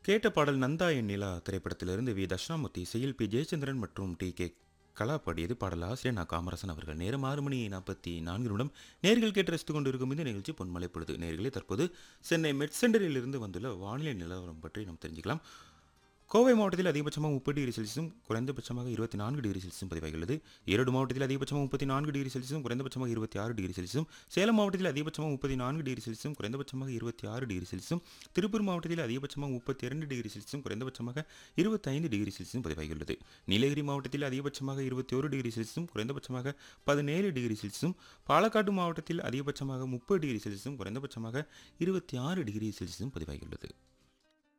கேட்ட பாடல் நந்தா என் நிலா திரைப்படத்திலிருந்து வி தட்சிணாமூர்த்தி இசையில் பி ஜெயச்சந்திரன் மற்றும் டி கே கலா பாடியது பாடல் ஆசிரியர் நான் காமராசன் அவர்கள் நேரம் ஆறு மணி நாற்பத்தி நான்கு நிமிடம் நேர்கள் கேட்டு ரசித்துக் கொண்டிருக்கும் இந்த நிகழ்ச்சி பொன்மலை பொழுது நேர்களே தற்போது சென்னை மெட் சென்டரில் இருந்து வந்துள்ள வானிலை நிலவரம் பற்றி நாம் தெரிஞ்சுக்கலாம் கோவை மாவட்டத்தில் அதிகபட்சமாக முப்பது டிகிரி செல்சியஸும் குறைந்தபட்சமாக இருபத்தி நான்கு டிகிரி செல்சியஸும் பதிவாகியுள்ளது ஈரோடு மாவட்டத்தில் அதிகபட்சமாக முப்பத்தி நான்கு டிகிரி செல்சியஸும் குறைந்தபட்சமாக இருபத்தி ஆறு டிகிரி செல்சியஸும் சேலம் மாவட்டத்தில் அதிகபட்சமாக முப்பத்தி நான்கு டிகிரி செல்சியஸும் குறைந்தபட்சமாக இருபத்தி ஆறு டிகிரி செல்சியஸும் திருப்பூர் மாவட்டத்தில் அதிகபட்சமாக முப்பத்தி இரண்டு டிகிரி செல்சியஸும் குறைந்தபட்சமாக இருபத்தைந்து டிகிரி செல்சியஸும் பதிவாகியுள்ளது நீலகிரி மாவட்டத்தில் அதிகபட்சமாக இருபத்தி ஒரு டிகிரி செல்சியஸும் குறைந்தபட்சமாக பதினேழு டிகிரி செல்சியஸும் பாலக்காடு மாவட்டத்தில் அதிகபட்சமாக முப்பது டிகிரி செல்சியஸும் குறைந்தபட்சமாக இருபத்தி ஆறு டிகிரி செல்சியஸும் பதிவாகியுள்ளது